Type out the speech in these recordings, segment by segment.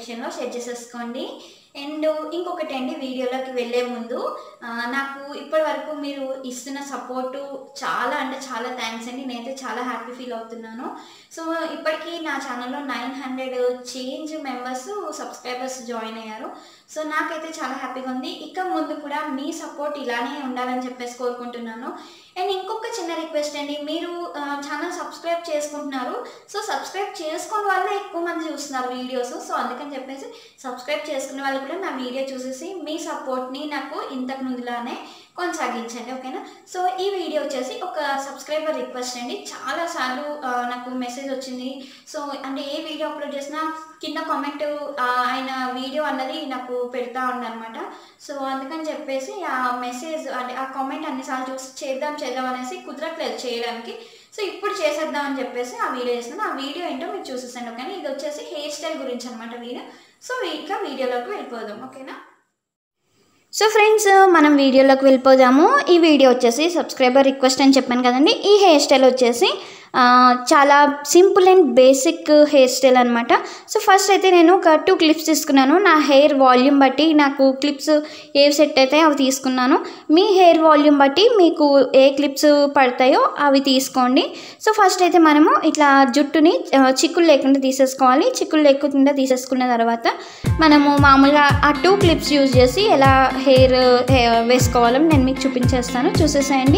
సెక్షన్లో షేర్ చేసేసుకోండి అండ్ ఇంకొకటి అండి వీడియోలోకి వెళ్ళే ముందు ఆ, నాకు ఇప్పటి వరకు మీరు ఇస్తున్న సపోర్టు చాలా అంటే చాలా థ్యాంక్స్ అండి నేనైతే చాలా హ్యాపీ ఫీల్ అవుతున్నాను సో ఇప్పటికీ నా ఛానల్లో nine hundred change members subscribers join అయ్యారు సో నాకైతే చాలా హ్యాపీగా ఉంది ఇక ముందు కూడా మీ సపోర్ట్ ఇలానే ఉండాలని చెప్పేసి కోరుకుంటున్నాను అండ్ ఇంకొక చిన్న రిక్వెస్ట్ అండి మీరు ఛానల్ సబ్స్క్రైబ్ చేసుకుంటున్నారు సో సబ్స్క్రైబ్ చేసుకున్న వాళ్ళే ఎక్కువ మంది చూస్తున్నారు వీడియోస్ సో అందుకని చెప్పేసి సబ్స్క్రైబ్ చేసుకునే వాళ్ళు కూడా నా వీడియో చూసేసి మీ సపోర్ట్ని నాకు ఇంతకు ముందులానే కొనసాగించండి ఓకేనా సో ఈ వీడియో వచ్చేసి ఒక సబ్స్క్రైబర్ రిక్వెస్ట్ అండి చాలాసార్లు ఆ, నాకు మెసేజ్ వచ్చింది సో అంటే ఏ వీడియో అప్లోడ్ చేసినా కింద కామెంట్ ఆయన వీడియో అన్నది నాకు పెడతా ఉండనమాట సో అందుకని చెప్పేసి ఆ మెసేజ్ అంటే ఆ కామెంట్ అన్నిసార్లు చూసి చేద్దాం చేద్దాం అనేసి కుదరట్లేదు చేయడానికి సో ఇప్పుడు చేసేద్దాం అని చెప్పేసి ఆ వీడియో చేస్తున్నాను ఆ వీడియో ఏంటో మీరు చూసేసాను ఓకేనా ఇది వచ్చేసి హెయిర్ స్టైల్ గురించి అనమాట వీడియో సో ఇంకా వీడియోలోకి వెళ్ళిపోదాం ఓకేనా సో ఫ్రెండ్స్ మనం వీడియోలోకి వెళ్ళిపోదాము ఈ వీడియో వచ్చేసి సబ్స్క్రైబర్ రిక్వెస్ట్ అని చెప్పాను కదండి ఈ హెయిర్ స్టైల్ వచ్చేసి ఆ, చాలా simple and basic hair style అనమాట సో ఫస్ట్ అయితే నేను ఒక టూ క్లిప్స్ తీసుకున్నాను నా హెయిర్ వాల్యూమ్ బట్టి నాకు క్లిప్స్ ఏవి సెట్ అవుతాయో అవి తీసుకున్నాను మీ హెయిర్ వాల్యూమ్ బట్టి మీకు ఏ క్లిప్స్ పడతాయో అవి తీసుకోండి సో ఫస్ట్ అయితే మనము ఇట్లా జుట్టుని ఆ, చిక్కులు లేకుండా తీసేసుకోవాలి చిక్కులు లేకుండా తీసేసుకున్న తర్వాత మనము మామూలుగా ఆ టూ క్లిప్స్ యూజ్ చేసి ఎలా హెయిర్ వేసుకోవాలో నేను మీకు చూపించేస్తాను చూసేసేయండి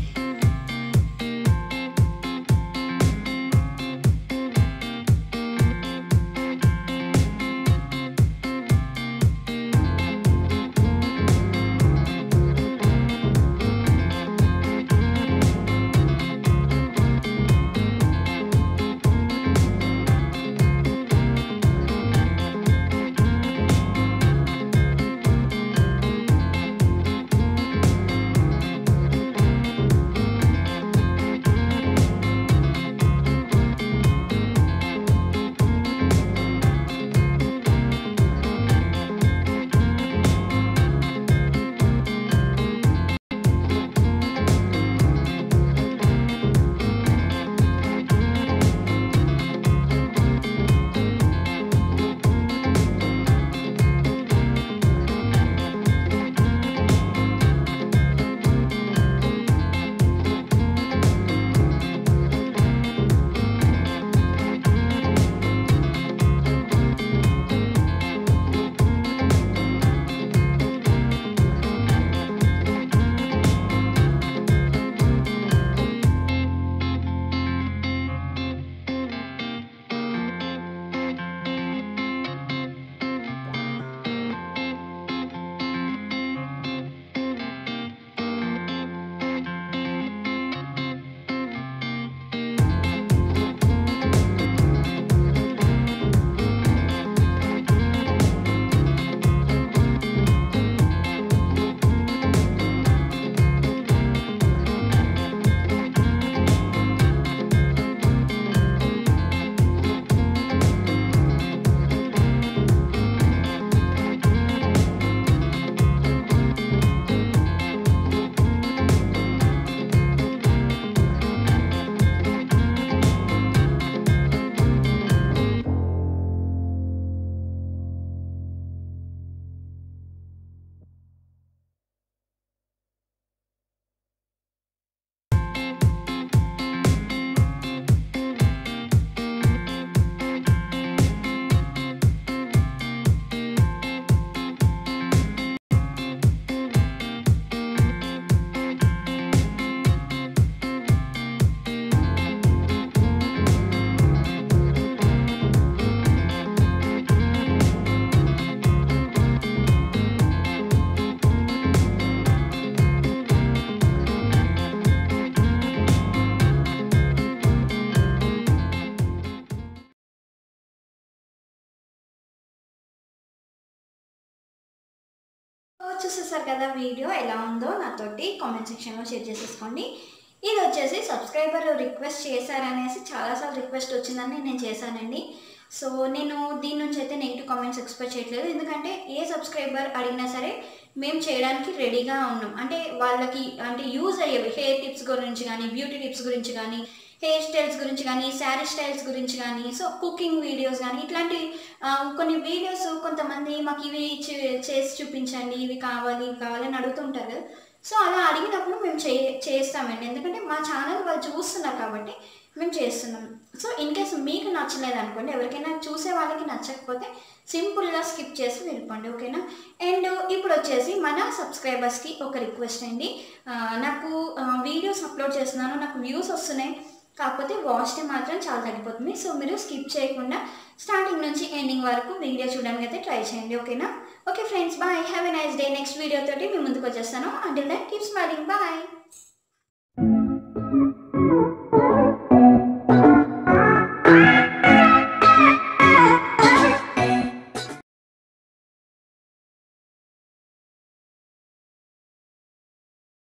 చూసేసారు కదా వీడియో ఎలా ఉందో నాతోటి కామెంట్ సెక్షన్లో షేర్ చేసేసుకోండి ఇది వచ్చేసి సబ్స్క్రైబర్ రిక్వెస్ట్ చేశారనేసి చాలాసార్లు రిక్వెస్ట్ వచ్చిందని నేను చేశానండి సో నేను దీని నుంచి అయితే నెగిటివ్ కామెంట్స్ ఎక్స్పెక్ట్ చేయట్లేదు ఎందుకంటే ఏ సబ్స్క్రైబర్ అడిగినా సరే మేము చేయడానికి రెడీగా ఉన్నాం అంటే వాళ్ళకి అంటే యూజ్ అయ్యేవి హెయిర్ టిప్స్ గురించి కానీ బ్యూటీ టిప్స్ గురించి కానీ హెయిర్ స్టైల్స్ గురించి కానీ శారీ స్టైల్స్ గురించి కానీ సో కుకింగ్ వీడియోస్ కానీ ఇట్లాంటి ఆ, కొన్ని వీడియోస్ కొంతమంది మాకు ఇవి చే- చేసి చూపించండి ఇవి కావాలి ఇవి కావాలని అడుగుతుంటారు కదా సో అలా అడిగినప్పుడు మేము చే చేస్తామండి ఎందుకంటే మా ఛానల్ వాళ్ళు చూస్తున్నారు కాబట్టి మేము చేస్తున్నాం సో ఇన్ కేస్ మీకు నచ్చలేదు అనుకోండి ఎవరికైనా చూసే వాళ్ళకి నచ్చకపోతే సింపుల్గా స్కిప్ చేసి వెళ్ళిపోండి ఓకేనా అండ్ ఇప్పుడు వచ్చేసి మన సబ్స్క్రైబర్స్కి ఒక రిక్వెస్ట్ అండి ఆ, నాకు వీడియోస్ అప్లోడ్ చేస్తున్నాను నాకు వ్యూస్ వస్తున్నాయి కాకపోతే వాచ్ టైం మాత్రం చాలా తగ్గిపోతుంది సో మీరు స్కిప్ చేయకుండా స్టార్టింగ్ నుంచి ఎండింగ్ వరకు వీడియో చూడడానికి అయితే ట్రై చేయండి ఓకేనా okay friends bye have a nice day next video తోటి మీ ముందుకు వచ్చేస్తాను until that keep smiling bye